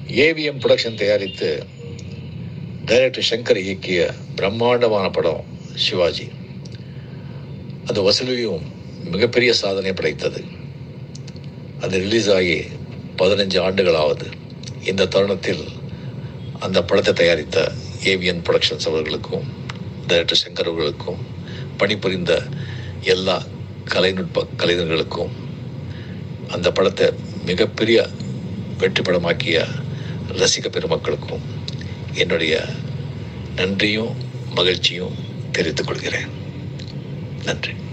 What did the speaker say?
AVM production தயாரித்து director Shankar இயக்கிய பிரம்மாண்டமான படம் சிவாஜி அது வசூலியும் மிகப்பெரிய சாதனை படைத்தது அது ரிலீஸ் ஆகி பதினஞ்சு ஆண்டுகள் ஆகுது இந்த தருணத்தில் அந்த படத்தை தயாரித்த ஏவிஎன் ப்ரொடக்ஷன்ஸ் அவர்களுக்கும் டைரக்டர் சங்கர் அவர்களுக்கும் பணிபுரிந்த எல்லா கலைநுட்ப கலைஞர்களுக்கும் அந்த படத்தை மிகப்பெரிய வெற்றி படமாக்கிய ரசிக பெருமக்களுக்கும் என்னுடைய நன்றியும் மகிழ்ச்சியும் தெரிவித்துக் கொள்கிறேன் நன்றி